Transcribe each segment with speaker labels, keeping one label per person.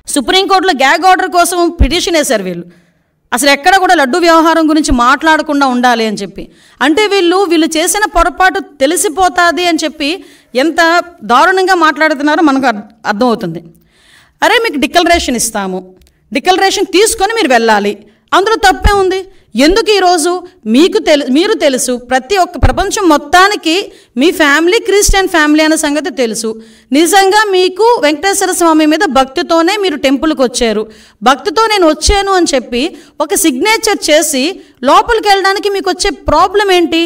Speaker 1: సుప్రీంకోర్టులో gag order కోసం petition వేశారు వీళ్ళు అసలు ఎక్కడ కూడా లడ్డు వ్యవహారం గురించి మాట్లాడకుండా ఉండాలి అని చెప్పి అంటే వీళ్ళు వీళ్ళు చేసిన పొరపాటు తెలిసిపోతుంది అని చెప్పి ఎంత దారుణంగా మాట్లాడుతున్నారో మనకు అర్- అర్థమవుతుంది అరే మీకు డిక్లరేషన్ ఇస్తాము డిక్లరేషన్ తీసుకొని మీరు వెళ్ళాలి అందులో తప్పే ఉంది ఎందుకు ఈరోజు మీకు తెలు మీరు తెలుసు ప్రతి ఒక్క ప్రపంచం మొత్తానికి మీ ఫ్యామిలీ క్రిస్టియన్ ఫ్యామిలీ అనే సంగతి తెలుసు నిజంగా మీకు వెంకటేశ్వర స్వామి మీద భక్తితోనే మీరు టెంపుల్కి వచ్చారు భక్తితో నేను వచ్చాను అని చెప్పి ఒక సిగ్నేచర్ చేసి లోపలికి వెళ్ళడానికి మీకు వచ్చే ప్రాబ్లం ఏంటి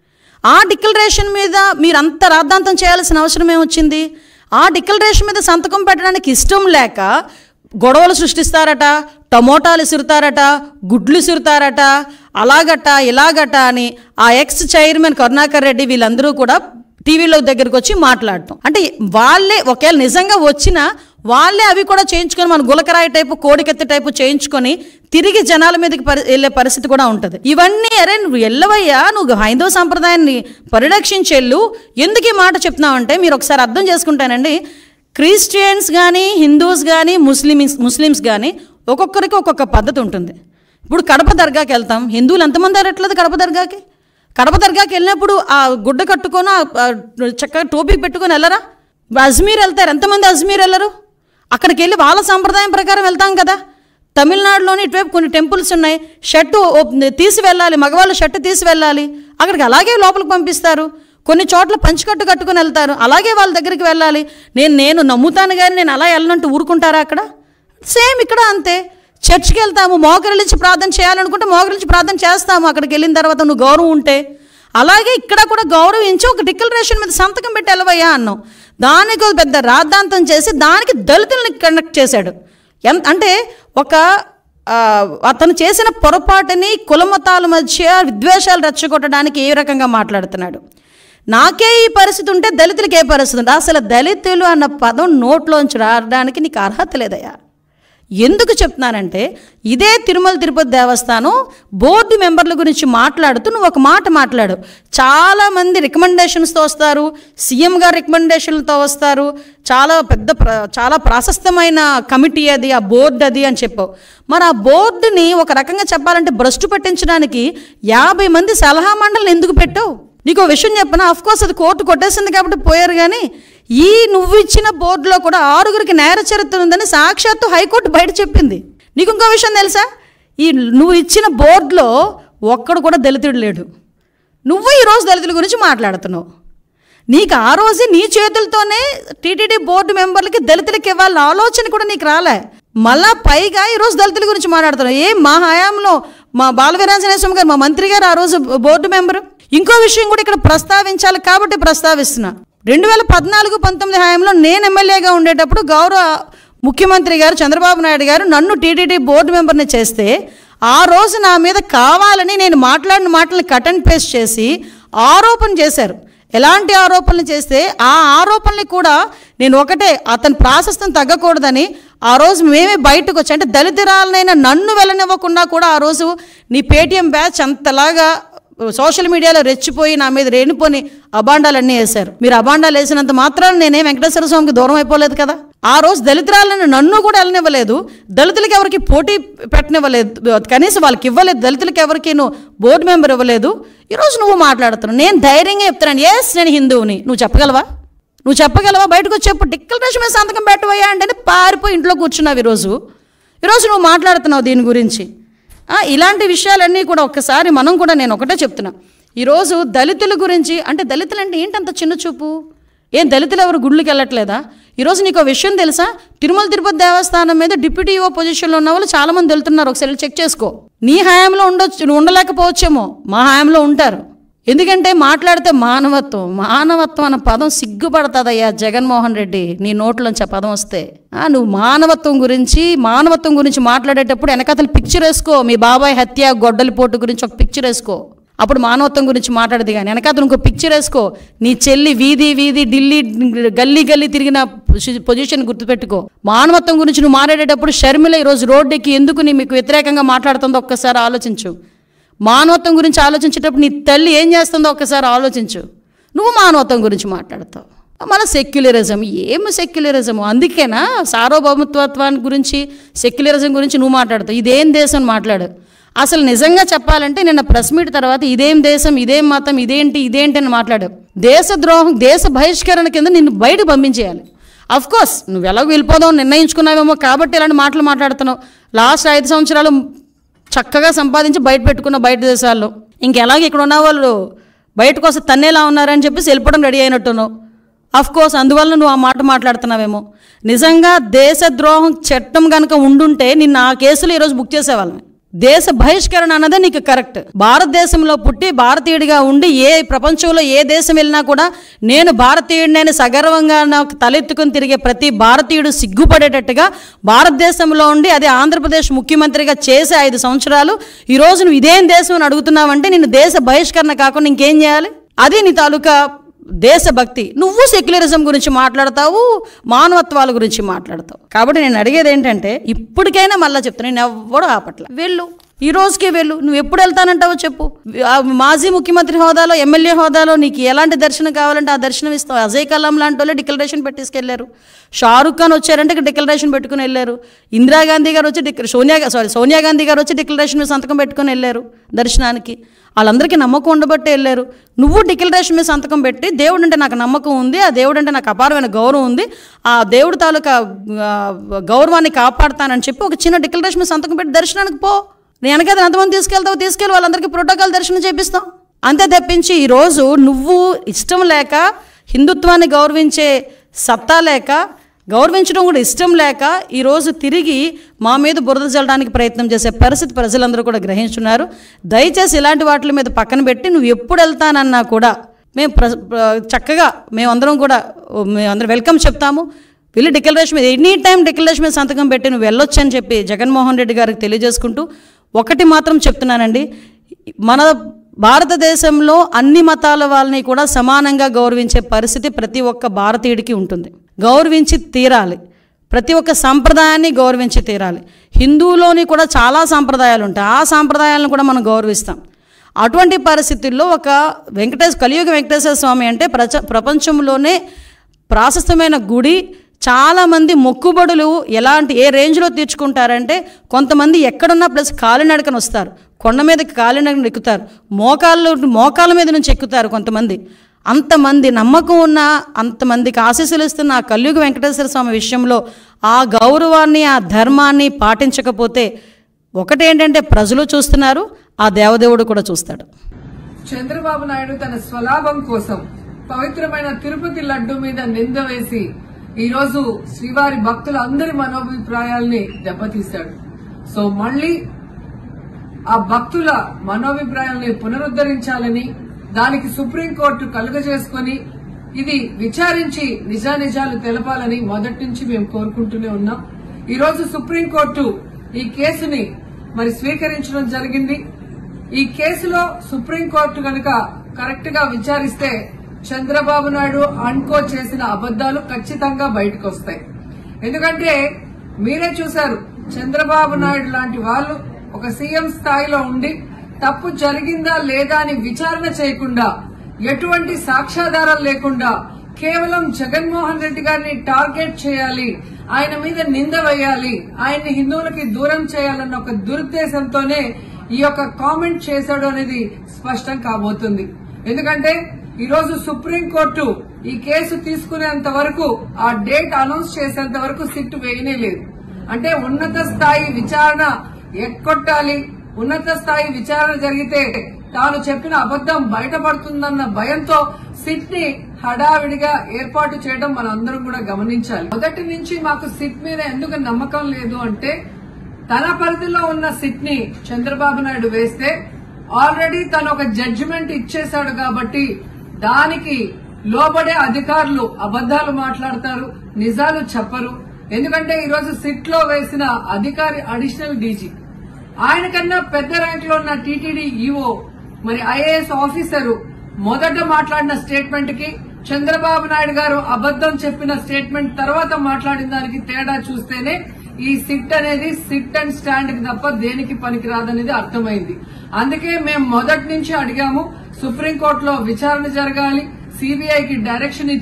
Speaker 1: ఆ డిక్లరేషన్ మీద మీరు అంత రాద్ధాంతం చేయాల్సిన అవసరం ఏమొచ్చింది ఆ డిక్లరేషన్ మీద సంతకం పెట్టడానికి ఇష్టం లేక గొడవలు సృష్టిస్తారట టమోటాలు ఇసురుతారట గుడ్లు ఇసురుతారట అలాగట ఇలాగట అని ఆ ఎక్స్ చైర్మన్ కరుణాకర్ రెడ్డి వీళ్ళందరూ కూడా టీవీలో దగ్గరికి వచ్చి మాట్లాడటం అంటే వాళ్ళే ఒకవేళ నిజంగా వచ్చినా వాళ్ళే అవి కూడా చేయించుకొని మన గులకరాయి టైపు కోడికెత్తి టైపు చేయించుకొని తిరిగి జనాల మీదకి పరి వెళ్ళే పరిస్థితి కూడా ఉంటుంది ఇవన్నీ అరే నువ్వు వెళ్ళవయ్యా నువ్వు హైందవ సంప్రదాయాన్ని పరిరక్షించెళ్ళు ఎందుకు ఈ మాట చెప్తున్నావంటే మీరు ఒకసారి అర్థం చేసుకుంటానండి క్రిస్టియన్స్ కానీ హిందూస్ కానీ ముస్లిమ్స్ ముస్లిమ్స్ కానీ ఒక్కొక్కరికి ఒక్కొక్క పద్ధతి ఉంటుంది ఇప్పుడు కడప దర్గాకి వెళ్తాం హిందువులు ఎంతమంది వెళ్ళట్లేదు కడప దర్గాకి కడప దర్గాకి వెళ్ళినప్పుడు ఆ గుడ్డ కట్టుకొని ఆ- ఆ చక్కగా టోపీ పెట్టుకొని వెళ్ళరా అజ్మీర్ వెళ్తారు ఎంతమంది అజ్మీర్ వెళ్ళరు అక్కడికి వెళ్ళి వాళ్ళ సంప్రదాయం ప్రకారం వెళ్తాం కదా తమిళనాడులోని ఇటువైపు కొన్ని టెంపుల్స్ ఉన్నాయి షర్టు ఓ- తీసి వెళ్ళాలి మగవాళ్ళు షర్టు తీసి వెళ్ళాలి అక్కడికి అలాగే లోపలికి పంపిస్తారు కొన్ని చోట్ల పంచికట్టు కట్టుకొని వెళ్తారు అలాగే వాళ్ళ దగ్గరికి వెళ్ళాలి నేను నేను నమ్ముతాను కానీ నేను అలా వెళ్ళనంటూ ఊరుకుంటారా అక్కడ సేమ్ ఇక్కడ అంతే చర్చ్కి వెళ్తాము మోకరిలించి ప్రార్థన చేయాలనుకుంటే మోకరిలించి ప్రార్థన చేస్తాము అక్కడికి వెళ్ళిన తర్వాత నువ్వు గౌరవం ఉంటే అలాగే ఇక్కడ కూడా గౌరవించి ఒక డిక్లరేషన్ మీద సంతకం పెట్టి వెళ్ళవయ్యా అన్నాం దానికి ఒక పెద్ద రాద్ధాంతం చేసి దానికి దళితుల్ని కనెక్ట్ చేశాడు ఎంత అంటే ఒక ఆ, అతను చేసిన పొరపాటుని కులమతాల మధ్య విద్వేషాలు రెచ్చగొట్టడానికి ఏ రకంగా మాట్లాడుతున్నాడు నాకే ఈ పరిస్థితి ఉంటే దళితులకి ఏ పరిస్థితి ఉంటే అసలు దళితులు అన్న పదం నోట్లోంచి రావడానికి నీకు అర్హత లేదయ్యా ఎందుకు చెప్తున్నానంటే ఇదే తిరుమల తిరుపతి దేవస్థానం బోర్డు మెంబర్ల గురించి మాట్లాడుతూ నువ్వు ఒక మాట మాట్లాడు చాలామంది రికమెండేషన్స్తో వస్తారు సీఎం గారు రికమెండేషన్లతో వస్తారు చాలా పెద్ద ప్ర చాలా ప్రాశస్తమైన కమిటీ అది ఆ బోర్డు అది అని చెప్పావు మరి ఆ బోర్డుని ఒక రకంగా చెప్పాలంటే భ్రష్టు పట్టించడానికి యాభై మంది సలహా మండలిని ఎందుకు పెట్టావు నీకు ఒక విషయం చెప్పనా అఫ్ కోర్స్ అది కోర్టు కొట్టేసింది కాబట్టి పోయారు కానీ ఈ నువ్వు ఇచ్చిన బోర్డులో కూడా ఆరుగురికి నేర చరిత్ర ఉందని సాక్షాత్తు హైకోర్టు బయట చెప్పింది నీకు ఇంకో విషయం తెలుసా ఈ నువ్వు ఇచ్చిన బోర్డులో ఒక్కడు కూడా దళితుడు లేడు నువ్వు ఈరోజు దళితుల గురించి మాట్లాడుతున్నావు నీకు ఆ రోజే నీ చేతులతోనే టీటీడీ బోర్డు మెంబర్లకి దళితులకి ఇవ్వాలన్న ఆలోచన కూడా నీకు రాలే మళ్ళా పైగా ఈరోజు దళితుల గురించి మాట్లాడుతున్నావు ఏ మా హయాంలో మా బాలవీరాంజనేయ స్వామి గారు మా మంత్రి గారు ఆ రోజు బోర్డు మెంబరు ఇంకో విషయం కూడా ఇక్కడ ప్రస్తావించాలి కాబట్టి ప్రస్తావిస్తున్నా రెండు వేల పద్నాలుగు పంతొమ్మిది హయాంలో నేను ఎమ్మెల్యేగా ఉండేటప్పుడు గౌరవ ముఖ్యమంత్రి గారు చంద్రబాబు నాయుడు గారు నన్ను టీటీడీ బోర్డు మెంబర్ని చేస్తే ఆ రోజు నా మీద కావాలని నేను మాట్లాడిన మాటల్ని కట్ అండ్ పేస్ట్ చేసి ఆరోపణ చేశారు ఎలాంటి ఆరోపణలు చేస్తే ఆ ఆరోపణలు కూడా నేను ఒకటే అతని ప్రాశస్తం తగ్గకూడదని ఆ రోజు మేమే బయటకు వచ్చి అంటే దళితురాలనైనా నన్ను వెళ్ళనివ్వకుండా కూడా ఆ రోజు నీ పేటీఎం బ్యాచ్ అంతలాగా సోషల్ మీడియాలో రెచ్చిపోయి నా మీద రేణిపోని అబాండాలన్నీ వేశారు మీరు అబాండాలు వేసినంత మాత్రాన నేనే వెంకటేశ్వర స్వామికి దూరం అయిపోలేదు కదా ఆ రోజు దళితురాలను నన్ను కూడా వెళ్ళనివ్వలేదు దళితులకి ఎవరికి పోటీ పెట్టనివ్వలేదు కనీసం వాళ్ళకి ఇవ్వలేదు దళితులకి ఎవరికి నువ్వు బోర్డు మెంబర్ ఇవ్వలేదు ఈరోజు నువ్వు మాట్లాడుతున్నావు నేను ధైర్యంగా చెప్తున్నాను ఎస్ నేను హిందువుని నువ్వు చెప్పగలవా నువ్వు చెప్పగలవా బయటకు వచ్చి చెప్పు డిక్లరేషన్ మీద సంతకం పెట్టబోయా అంటే పారిపోయి ఇంట్లో కూర్చున్నావు ఈరోజు ఈరోజు నువ్వు మాట్లాడుతున్నావు దీని గురించి ఆ, ఇలాంటి విషయాలన్నీ కూడా ఒక్కసారి మనం కూడా నేను ఒకటే చెప్తున్నా ఈరోజు దళితుల గురించి అంటే దళితులు అంటే ఏంటంత చిన్న చూపు ఏం దళితులు ఎవరు గుళ్ళకి వెళ్ళట్లేదా ఈరోజు నీకు ఒక విషయం తెలుసా తిరుమల తిరుపతి దేవస్థానం మీద డిప్యూటీ ఈఓ పొజిషన్లో ఉన్న వాళ్ళు చాలా మంది వెళ్తున్నారు ఒకసారి వెళ్ళి చెక్ చేసుకో నీ హయాంలో ఉండొచ్చు నువ్వు ఉండలేకపోవచ్చేమో మా హయాంలో ఉంటారు ఎందుకంటే మాట్లాడితే మానవత్వం మానవత్వం అన్న పదం సిగ్గుపడుతుందయ్యా జగన్మోహన్ రెడ్డి నీ నోట్లోంచి ఆ పదం వస్తే ఆ, నువ్వు మానవత్వం గురించి మానవత్వం గురించి మాట్లాడేటప్పుడు వెనకతలు పిక్చర్ వేసుకో మీ బాబాయ్ హత్య గొడ్డలిపోటు గురించి ఒక పిక్చర్ వేసుకో అప్పుడు మానవత్వం గురించి మాట్లాడదు కానీ వెనకాతలు ఇంకో పిక్చర్ వేసుకో నీ చెల్లి వీధి వీధి ఢిల్లీ గల్లీ గల్లీ తిరిగిన పొసి- పొజిషన్ గుర్తుపెట్టుకో మానవత్వం గురించి నువ్వు మాట్లాడేటప్పుడు షర్మిల ఈరోజు రోడ్డుకి ఎందుకు నీ మీకు వ్యతిరేకంగా మాట్లాడుతుందో ఒక్కసారి ఆలోచించు మానవత్వం గురించి ఆలోచించేటప్పుడు నీ తల్లి ఏం చేస్తుందో ఒక్కసారి ఆలోచించు నువ్వు మానవత్వం గురించి మాట్లాడతావు మన సెక్యులరిజం ఏమి సెక్యులరిజం అందుకేనా సార్వభౌమత్వాన్ని గురించి సెక్యులరిజం గురించి నువ్వు మాట్లాడతావు ఇదేం దేశం అని మాట్లాడు అసలు నిజంగా చెప్పాలంటే నిన్న ప్రెస్ మీట్ తర్వాత ఇదేం దేశం ఇదేం మతం ఇదేంటి ఇదేంటి అని మాట్లాడు దేశద్రోహం దేశ బహిష్కరణ కింద నిన్ను బయట పంపించేయాలి అఫ్ కోర్స్ నువ్వు ఎలాగో వెళ్ళిపోదాం నిర్ణయించుకున్నావేమో కాబట్టి ఇలాంటి మాటలు మాట్లాడుతున్నావు లాస్ట్ ఐదు సంవత్సరాలు చక్కగా సంపాదించి బయట పెట్టుకున్న బయట దేశాల్లో ఇంకెలాగ ఇక్కడ ఉన్న వాళ్ళు బయటకు వస్తే తన్నేలా ఉన్నారని చెప్పేసి వెళ్ళిపోవడం రెడీ అయినట్టున్నావు అఫ్ కోర్స్ అందువల్ల నువ్వు ఆ మాట మాట్లాడుతున్నావేమో నిజంగా దేశద్రోహం చట్టం కనుక ఉండుంటే నిన్న ఆ కేసులు ఈరోజు బుక్ చేసేవాళ్ళని దేశ బహిష్కరణ అన్నదే నీకు కరెక్ట్ భారతదేశంలో పుట్టి భారతీయుడిగా ఉండి ఏ ప్రపంచంలో ఏ దేశం వెళ్ళినా కూడా నేను భారతీయుడిని సగర్వంగా నాకు తలెత్తుకుని తిరిగే ప్రతి భారతీయుడు సిగ్గుపడేటట్టుగా భారతదేశంలో ఉండి అదే ఆంధ్రప్రదేశ్ ముఖ్యమంత్రిగా చేసే ఐదు సంవత్సరాలు ఈరోజు నువ్వు ఇదేం దేశం అని అడుగుతున్నావంటే నిన్ను దేశ బహిష్కరణ కాకుండా ఇంకేం చేయాలి అది నీ తాలూకా దేశభక్తి నువ్వు సెక్యులరిజం గురించి మాట్లాడతావు మానవత్వాల గురించి మాట్లాడతావు కాబట్టి నేను అడిగేది ఏంటంటే ఇప్పటికైనా మళ్ళీ చెప్తాను నేను ఎవ్వడు ఆపట్ల వెళ్ళు ఈ రోజుకే వెళ్ళు నువ్వు ఎప్పుడు వెళ్తానంటావో చెప్పు ఆ మాజీ ముఖ్యమంత్రి హోదాలో ఎమ్మెల్యే హోదాలో నీకు ఎలాంటి దర్శనం కావాలంటే ఆ దర్శనం ఇస్తావు అజయ్ కలాం లాంటి వాళ్ళు డిక్లరేషన్ పెట్టేసుకెళ్లారు షారుఖ్ ఖాన్ వచ్చారంటే ఇక్కడ డిక్లరేషన్ పెట్టుకుని వెళ్ళారు ఇందిరాగాంధీ గారు వచ్చి డిక్ సోనియా సారీ సోనియా గాంధీ గారు వచ్చి డిక్లరేషన్ మీద సంతకం పెట్టుకుని వెళ్ళారు దర్శనానికి వాళ్ళందరికీ నమ్మకం ఉండబట్టే వెళ్ళారు నువ్వు డిక్లరేషన్ మీద సంతకం పెట్టి దేవుడు అంటే నాకు నమ్మకం ఉంది ఆ దేవుడు అంటే నాకు అపారమైన గౌరవం ఉంది ఆ దేవుడు తాలూకా ఆ, గౌరవాన్ని కాపాడుతానని చెప్పి ఒక చిన్న డిక్లరేషన్ మీద సంతకం పెట్టి దర్శనానికి పో నేను వెనకైతే ఎంతమంది తీసుకెళ్తావు తీసుకెళ్ళి వాళ్ళందరికీ ప్రోటోకాల్ దర్శనం చేపిస్తాం అంతే తప్పించి ఈరోజు నువ్వు ఇష్టం లేక హిందుత్వాన్ని గౌరవించే సత్తా లేక గౌరవించడం కూడా ఇష్టం లేక ఈరోజు తిరిగి మా మీద బురద చల్లడానికి ప్రయత్నం చేసే పరిస్థితి ప్రజలందరూ కూడా గ్రహించున్నారు దయచేసి ఇలాంటి వాటి మీద పక్కన పెట్టి నువ్వు ఎప్పుడు వెళ్తానన్నా కూడా మేము ప్ర ప్ర- చక్కగా మేమందరం కూడా మేమందరం వెల్కమ్ చెప్తాము వెళ్ళి డిక్లరేషన్ మీద ఎనీ టైం డిక్లరేషన్ మీద సంతకం పెట్టి నువ్వు వెళ్ళొచ్చు అని చెప్పి జగన్మోహన్ రెడ్డి గారికి తెలియజేసుకుంటూ ఒకటి మాత్రం చెప్తున్నానండి మన భారతదేశంలో అన్ని మతాల వాళ్ళని కూడా సమానంగా గౌరవించే పరిస్థితి ప్రతి ఒక్క భారతీయుడికి ఉంటుంది గౌరవించి తీరాలి ప్రతి ఒక్క సంప్రదాయాన్ని గౌరవించి తీరాలి హిందువులోని కూడా చాలా సాంప్రదాయాలు ఉంటాయి ఆ సాంప్రదాయాలను కూడా మనం గౌరవిస్తాం అటువంటి పరిస్థితుల్లో ఒక వెంకటేశ్ కలియుగ వెంకటేశ్వర స్వామి అంటే ప్రచ ప్రపంచంలోనే ప్రాశస్తమైన గుడి చాలామంది మొక్కుబడులు ఎలాంటి ఏ రేంజ్లో తీర్చుకుంటారంటే కొంతమంది ఎక్కడున్నా ప్లస్ కాలినడకన వస్తారు కొండ మీదకి కాలినడకన ఎక్కుతారు మోకాళ్ళు మోకాళ్ళ మీద నుంచి ఎక్కుతారు కొంతమంది అంతమంది నమ్మకం ఉన్న అంతమందికి ఆశీస్సులు ఇస్తున్న ఆ కలియుగ వెంకటేశ్వర స్వామి విషయంలో ఆ గౌరవాన్ని ఆ ధర్మాన్ని పాటించకపోతే ఒకటేంటంటే ప్రజలు చూస్తున్నారు ఆ దేవదేవుడు కూడా చూస్తాడు
Speaker 2: చంద్రబాబు నాయుడు తన స్వలాభం కోసం పవిత్రమైన తిరుపతి లడ్డు మీద నింద వేసి ఈ రోజు శ్రీవారి భక్తుల అందరి మనోభిప్రాయాల్ని దెబ్బతీశాడు సో మళ్ళీ ఆ భక్తుల మనోభిప్రాయాల్ని పునరుద్ధరించాలని దానికి సుప్రీంకోర్టు కలుగజేసుకొని ఇది విచారించి నిజానిజాలు తెలపాలని మొదటి నుంచి మేము కోరుకుంటూనే ఉన్నాం ఈ రోజు సుప్రీంకోర్టు ఈ కేసుని మరి స్వీకరించడం జరిగింది ఈ కేసులో సుప్రీంకోర్టు గనుక కరెక్ట్ గా విచారిస్తే చంద్రబాబు నాయుడు అన్కో చేసిన అబద్దాలు ఖచ్చితంగా బయటకు వస్తాయి ఎందుకంటే మీరే చూశారు చంద్రబాబు నాయుడు లాంటి వాళ్ళు ఒక సీఎం స్థాయిలో ఉండి తప్పు జరిగిందా లేదా అని విచారణ చేయకుండా ఎటువంటి సాక్ష్యాధారాలు లేకుండా కేవలం జగన్మోహన్ రెడ్డి గారిని టార్గెట్ చేయాలి ఆయన మీద నింద వేయాలి ఆయన్ని హిందువులకి దూరం చేయాలన్న ఒక దురుద్దేశంతోనే ఈ యొక్క కామెంట్ చేశాడు అనేది స్పష్టం కాబోతుంది ఎందుకంటే ఈ రోజు సుప్రీంకోర్టు ఈ కేసు తీసుకునేంత వరకు ఆ డేట్ అనౌన్స్ చేసేంత వరకు సిట్ వేయనే లేదు అంటే ఉన్నత స్థాయి విచారణ ఎక్కొట్టాలి ఉన్నత స్థాయి విచారణ జరిగితే తాను చెప్పిన అబద్దం బయటపడుతుందన్న భయంతో సిట్ ని హడావిడిగా ఏర్పాటు చేయడం మనందరం కూడా గమనించాలి మొదటి నుంచి మాకు సిట్ మీద ఎందుకు నమ్మకం లేదు అంటే తన పరిధిలో ఉన్న సిట్ ని చంద్రబాబు నాయుడు వేస్తే ఆల్రెడీ తను ఒక జడ్జిమెంట్ ఇచ్చేశాడు కాబట్టి దానికి లోబడే అధికారులు అబద్దాలు మాట్లాడతారు నిజాలు చెప్పరు ఎందుకంటే ఈరోజు సిట్ లో వేసిన అధికారి అడిషనల్ డీజీ ఆయన కన్నా పెద్ద ర్యాంక్ లో ఉన్న టీటీడీ ఈఓ మరి ఐఏఎస్ ఆఫీసరు మొదట మాట్లాడిన స్టేట్మెంట్ కి చంద్రబాబు నాయుడు గారు అబద్దం చెప్పిన స్టేట్మెంట్ తర్వాత మాట్లాడిన దానికి తేడా చూస్తేనే ఈ సిట్ అనేది సిట్ అండ్ స్టాండ్ కి తప్ప దేనికి పనికిరాదనేది అర్థమైంది అందుకే మేము మొదటి నుంచి అడిగాము సుప్రీంకోర్టులో విచారణ జరగాలి సిబిఐకి డైరెక్షన్ ఇచ్చి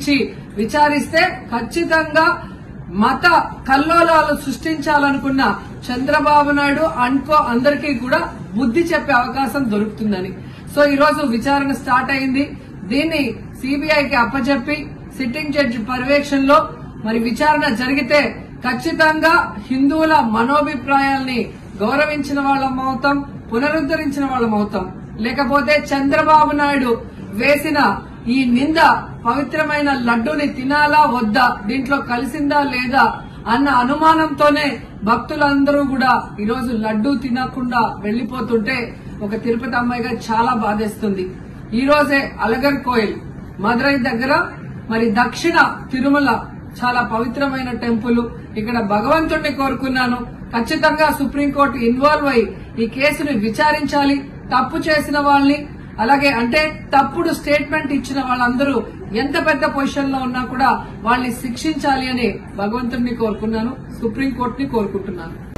Speaker 2: విచారిస్తే ఖచ్చితంగా మత కల్లోలాలు సృష్టించాలనుకున్న చంద్రబాబు నాయుడు అనుకో అందరికీ కూడా బుద్ధి చెప్పే అవకాశం దొరుకుతుందని సో ఈ రోజు విచారణ స్టార్ట్ అయింది దీన్ని సిబిఐకి అప్పచెప్పి సిట్టింగ్ జడ్జి పర్యవేక్షణలో మరి విచారణ జరిగితే ఖచ్చితంగా హిందువుల మనోభిప్రాయాల్ని గౌరవించిన వాళ్ళం అవుతాం పునరుద్ధరించిన వాళ్ళం అవుతాం లేకపోతే చంద్రబాబు నాయుడు వేసిన ఈ నింద పవిత్రమైన లడ్డూని తినాలా వద్దా దీంట్లో కలిసిందా లేదా అన్న అనుమానంతోనే భక్తులందరూ కూడా ఈరోజు లడ్డూ తినకుండా వెళ్లిపోతుంటే ఒక తిరుపతి అమ్మాయిగా చాలా బాధేస్తుంది ఈ రోజే అలగర్ కోయిల్ మదురై దగ్గర మరి దక్షిణ తిరుమల చాలా పవిత్రమైన టెంపుల్ ఇక్కడ భగవంతుడిని కోరుకున్నాను ఖచ్చితంగా సుప్రీంకోర్టు ఇన్వాల్వ్ అయి ఈ కేసుని విచారించాలి తప్పు చేసిన వాళ్ళని అలాగే అంటే తప్పుడు స్టేట్మెంట్ ఇచ్చిన వాళ్ళందరూ ఎంత పెద్ద పొజిషన్ లో ఉన్నా కూడా వాళ్ళని శిక్షించాలి అని భగవంతుడిని కోరుకున్నాను సుప్రీంకోర్టుని కోరుకుంటున్నాను